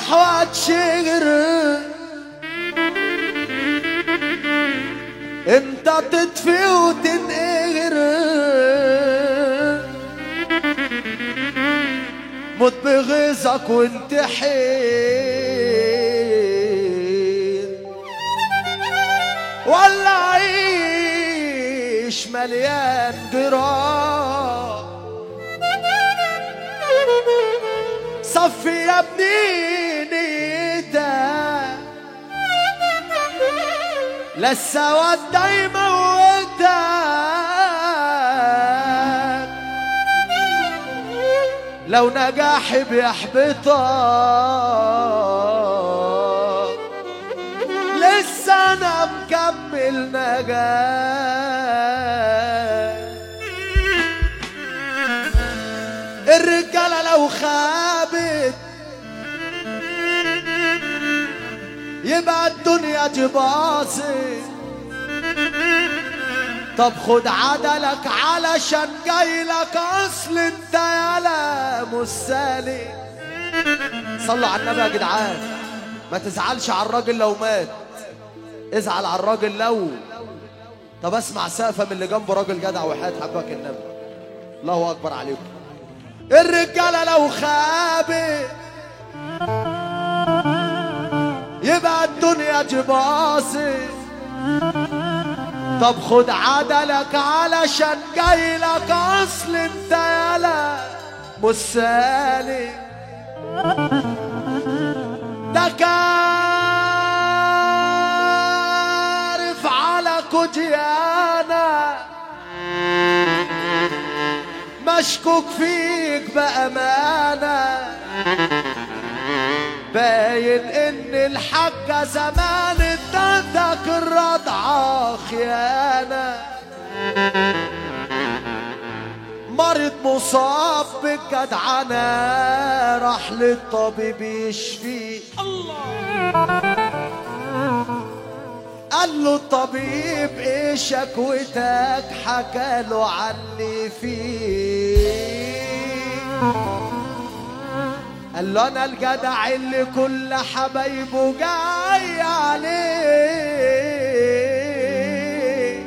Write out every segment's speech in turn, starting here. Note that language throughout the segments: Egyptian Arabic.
افرح واتشهر انت تطفي وتنقهر موت بغيظك وانتحر ولا عيش مليان جراح صفي يا ابني نيتك للسواد دايما ودك لو نجاحي بيحبطك لسه انا مكمل نجاح الرجالة لو خابت يبقى الدنيا دي باظت طب خد عدلك علشان جايلك اصل انت يالا مسالي صلوا على النبي يا جدعان ما تزعلش على الراجل لو مات ازعل على الراجل لو طب اسمع سقفه من اللي جنبه راجل جدع وحياة حبك النبي الله اكبر عليكم الرجاله لو خابت يبقى الدنيا دي باظت طب خد عدلك علشان جايلك اصل انت يالا مسالي ده كارف على كوديانا مشكوك فيك بأمانة باين ان الحاجة زمان ادتك الرضعة خيانة مريض مصاب بالجدعنة راح للطبيب يشفيه قال له الطبيب ايه شكوتك حكى له عني فيه قال له انا الجدع اللي كل حبايبه جاي عليه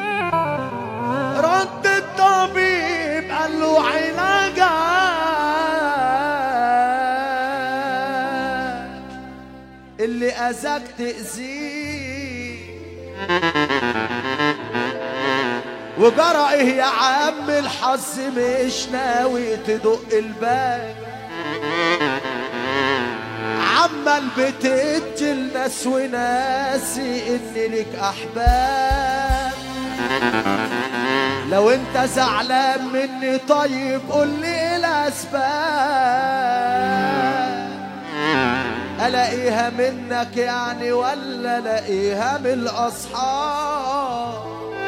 رد الطبيب قال له علاجك اللي اذاك تاذيه وجرى ايه يا عم الحظ مش ناوي تدق الباب عمال بتدي الناس وناسي ان لك احباب لو انت زعلان مني طيب قول لي ايه الاسباب الاقيها منك يعني ولا الاقيها من الاصحاب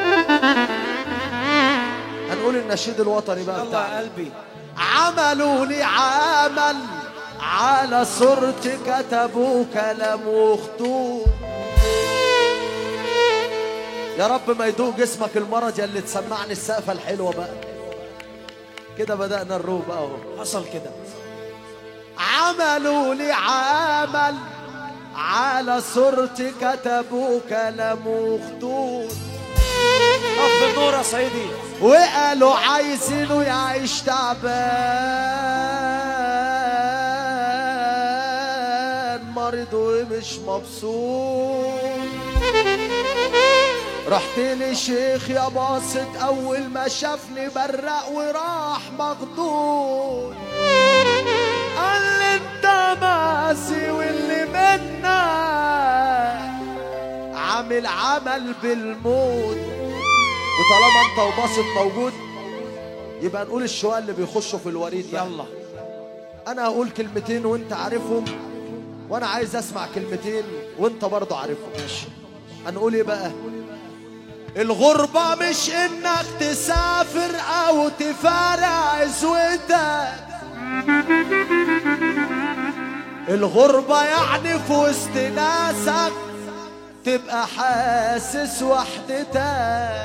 هنقول النشيد الوطني بقى يلا بتاعنا يا قلبي عملوا لي عمل على صورتي كتبوا كلام وخطوط يا رب ما يدوق جسمك المرض يا اللي تسمعني السقفة الحلوة بقى كده بدأنا الروب بقى اهو حصل كده عملوا لي عمل على صورتي كتبوا كلام وخطوط طف النور يا صعيدي وقالوا عايزينه يعيش تعبان مريض ومش مبسوط رحت لشيخ يا باسط اول ما شافني برق وراح مخضوض قال لي انت ماسي واللي منا عامل عمل بالموت وطالما انت وباسط موجود يبقى نقول الشوال اللي بيخشوا في الوريد بقى. يلا انا هقول كلمتين وانت عارفهم وانا عايز اسمع كلمتين وانت برضه عارفهم ماشي هنقول ايه بقى الغربة مش انك تسافر او تفارق عزوتك الغربة يعني في وسط ناسك تبقى حاسس وحدتك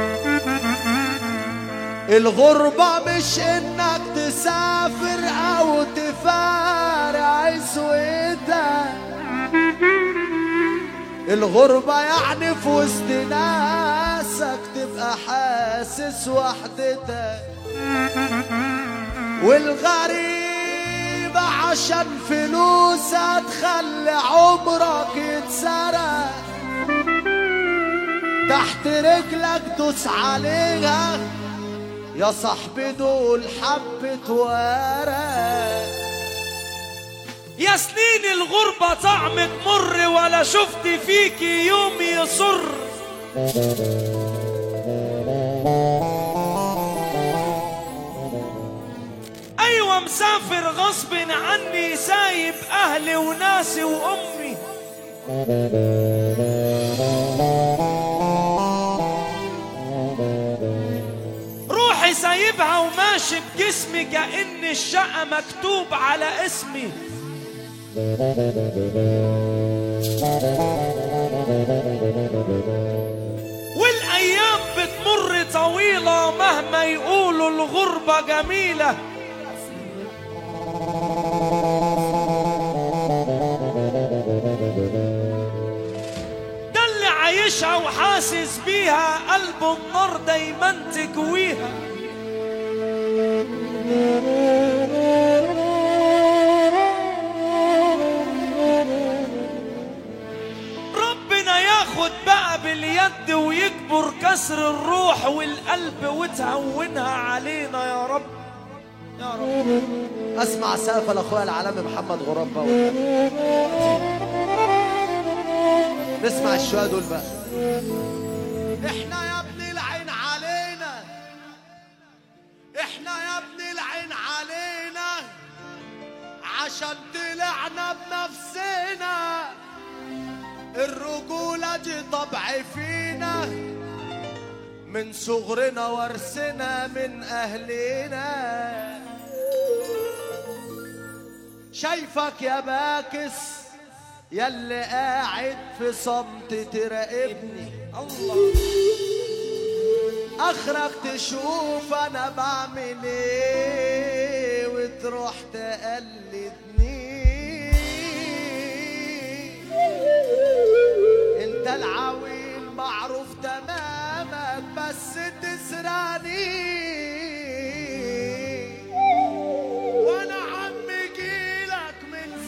الغربة مش انك تسافر او تفارق عزوتك الغربة يعني في وسط ناسك تبقى حاسس وحدتك والغريب عشان فلوس هتخلي عمرك يتسرق تحت رجلك دوس عليها يا صاحبي دول حبة ورق يا سنين الغربة طعمك مر ولا شفت فيكي يوم يصر أيوة مسافر غصب عني سايب أهلي وناسي وأمي روحي سايبها وماشي بجسمي كأن الشقة مكتوب على اسمي والايام بتمر طويله مهما يقولوا الغربه جميله ده اللي عايشها وحاسس بيها قلبه النار دايما تكويها ربنا ياخد بقى باليد ويكبر كسر الروح والقلب وتهونها علينا يا رب يا رب اسمع سقف لاخويا العالمي محمد غراب بقى نسمع الشوية دول بقى احنا يا ابني العين علينا احنا يا ابني العين علينا عشان طلعنا بنفسنا الرجولة دي طبع فينا من صغرنا ورثنا من أهلنا شايفك يا باكس ياللي قاعد في صمت تراقبني الله اخرك تشوف انا بعمل ايه وتروح تقلدني انت العويل معروف تمامك بس تسرقني وانا عم جيلك من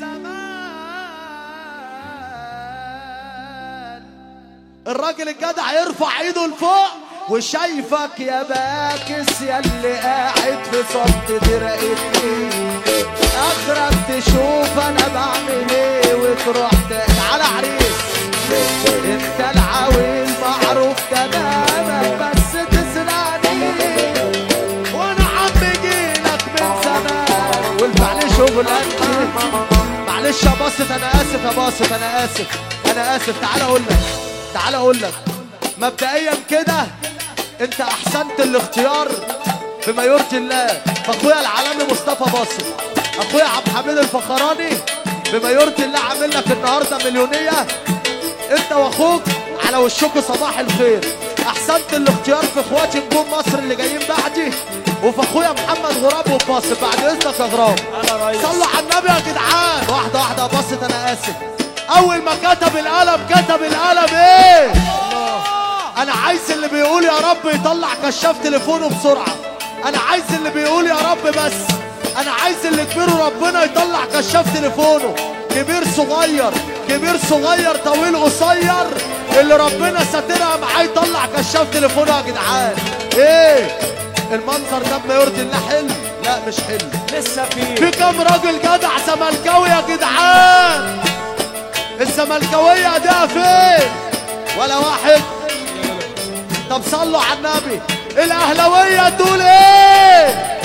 زمان الراجل الجدع يرفع ايده لفوق وشايفك يا باكس يا اللي قاعد في صمت تراقبني اخرك تشوف انا بعمل ايه وتروح ت- تعالى عريس انت العويل معروف تمامك بس تسرقني وانا عم جيلك من زمان والفعل شغلك معلش يا باسط انا اسف يا باسط انا اسف انا اسف تعال اقول لك تعال اقول لك مبدئيا كده انت احسنت الاختيار بما يرضي الله فاخويا العالمي مصطفى باسط اخويا عبد الحميد الفخراني بما يرضي الله عامل لك النهارده مليونيه انت واخوك على وشكوا صباح الخير احسنت الاختيار في اخواتي نجوم مصر اللي جايين بعدي وفي اخويا محمد غراب وباسط بعد اذنك يا غراب انا رئيس صلوا على النبي يا جدعان واحده واحده يا باسط انا اسف اول ما كتب القلم كتب القلم ايه انا عايز اللي بيقول يا رب يطلع كشاف تليفونه بسرعه انا عايز اللي بيقول يا رب بس انا عايز اللي كبيره ربنا يطلع كشاف تليفونه كبير صغير كبير صغير طويل قصير اللي ربنا ساترها معاه يطلع كشاف تليفونه يا جدعان ايه المنظر ده ما يرضي الله حلو لا مش حلو لسه في في كام راجل جدع زملكاوي يا جدعان الزملكاوية دي فين ولا واحد طب صلوا على النبي الاهلاوية تقول ايه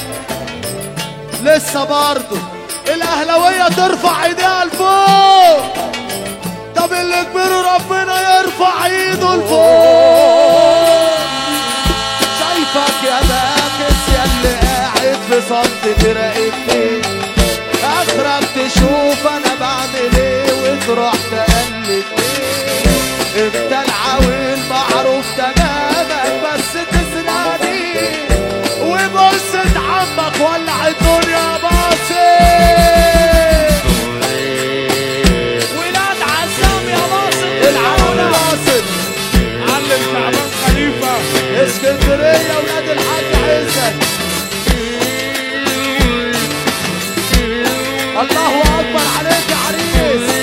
لسه برضه الاهلاوية ترفع ايديها لفوق طب اللي كبير ربنا يرفع ايده لفوق شايفك يا باكس يا اللي قاعد في صمت تراقبني اخرك تشوف انا بعمل ايه وتروح تقلدني انت العويل معروف تمامك بس تسناني وبصة عمك ولع الدنيا باصي ولاد عزام يا باصر ولاد الحاج عزت الله اكبر عليك يا عريس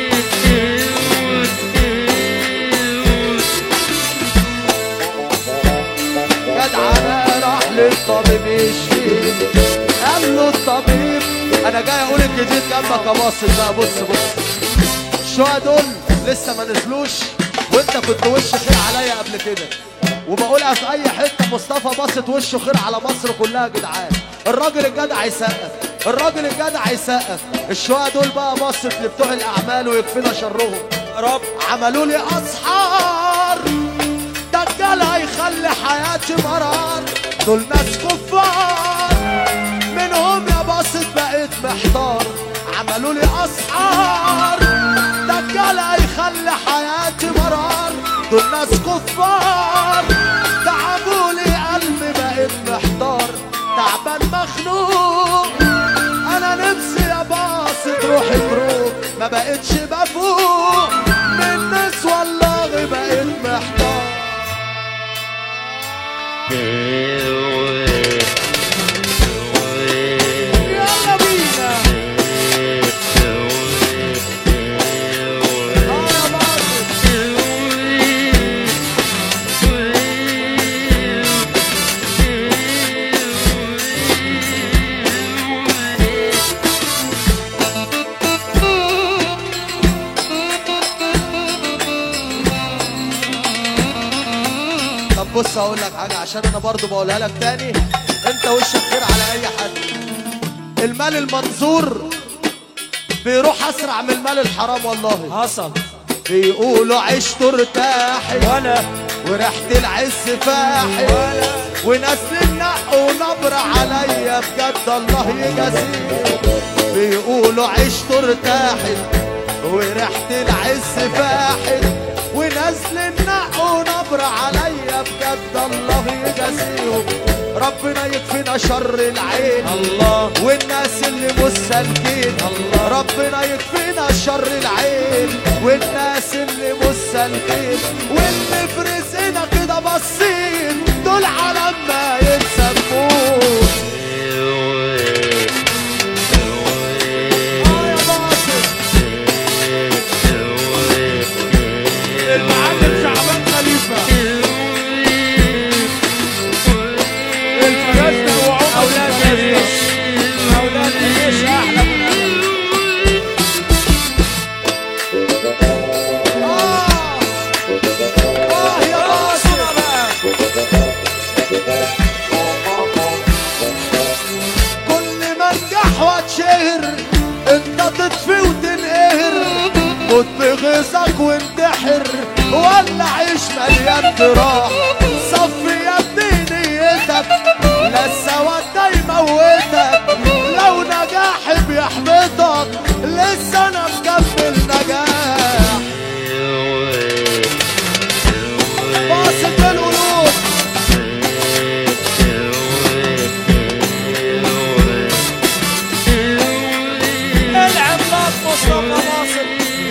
جدع انا راح للطبيب يشفيني قال له الطبيب انا جاي اقول الجديد جنبك يا باص بقى بص بص الشقق دول لسه ما نزلوش وانت كنت وش خير عليا قبل كده وبقولها في اي حته مصطفى باصت وشه خير على مصر كلها يا جدعان الراجل الجدع يسقف الراجل الجدع يسقف الشقق دول بقى باصت لبتوع الاعمال ويكفينا شرهم رب عملوا لي اسحار دجال هيخلي حياتي مرار دول ناس كفار منهم يا باصت بقيت محتار عملوا لي اسحار دجال هيخلي حياتي مرار دول ناس كفار تعبوا لي قلبي بقيت محتار تعبان مخنوق انا نفسي يا باصت روحي تروح ما بقتش بفوق من ناس والله بقيت محتار يلا بينا اه يا باصت طب بص اقول لك حاجه عشان انا برضو بقولها لك تاني انت وشك خير على اي حد المال المنظور بيروح اسرع من المال الحرام والله حصل بيقولوا عشت ارتاحي ولا وريحة العز فاحي وناس النق ونبر عليا بجد الله يجازيه بيقولوا عشت ارتاحت وريحة العز فاحت ونزل النق ونبر عليا بجد الله يجازيهم ربنا يكفينا شر العين الله والناس اللي مش سالكين الله. ربنا يكفينا شر العين والناس اللي مش سالكين واللي في رزقنا كده باصين دول على ما يتسمون آه يا باصر المعلم شعبان خليفة الفرزدة وعمر أولاد الجيش أولاد الجيش أحلى من أبد آه آه يا باصر كل ما انجح واتشهر انت تطفي وتنقهر موت بغيظك وانتحر ولا عيش مليان جراح صفي يا ابني نيتك لا السواد ده يموتك لو نجاح بيحبطك لسه انا مكمل نجاح باصت القلوب العملاق مصطفى ناصر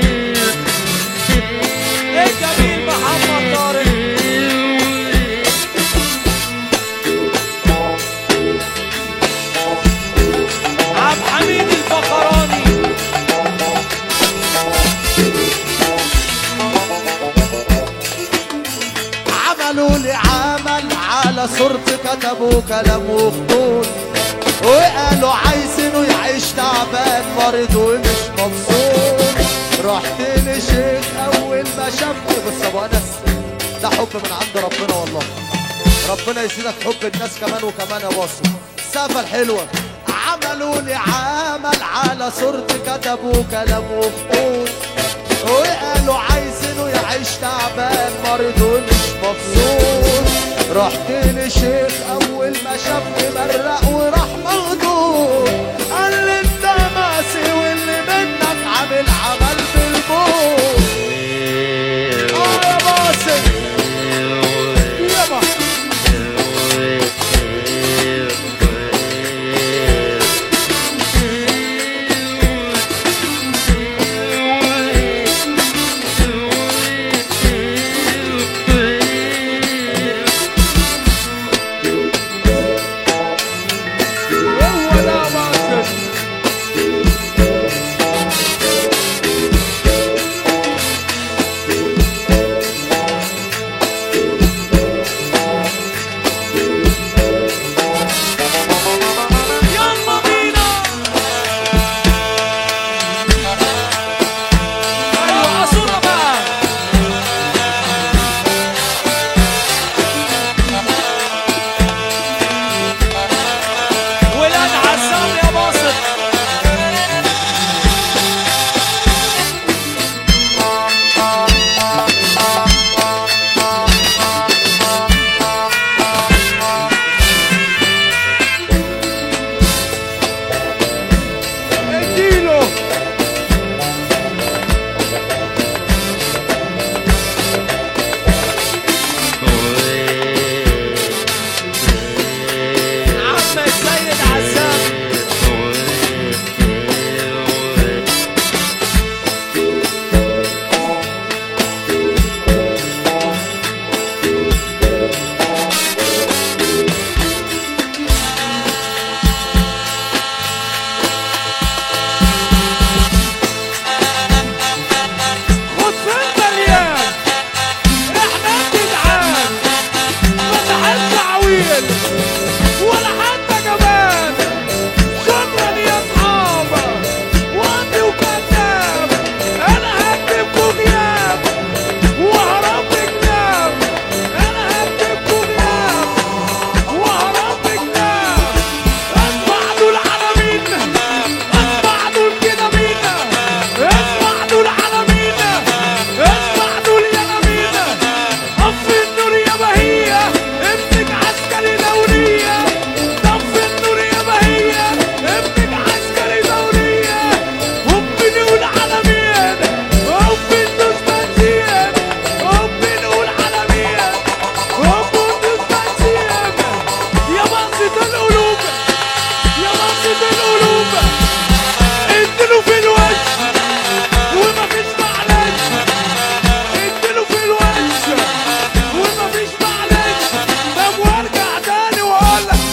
الجميل محمد طارق عبد حميد الفخراني عملوا لي عمل على صورتي كتبوا كلام وخطوط وقالوا عايزينه يعيش تعبان مريض ومش مبسوط رحت لشيخ اول ما شافني بس ابو انس ده حب من عند ربنا والله ربنا يزيدك حب الناس كمان وكمان يا باصر السقفه الحلوه عملوا لي عمل على صورتي كتبوا كلام وخطوط وقالوا عايزينه يعيش تعبان مريض ومش مبسوط رحت لشيخ اول ما شافني مرق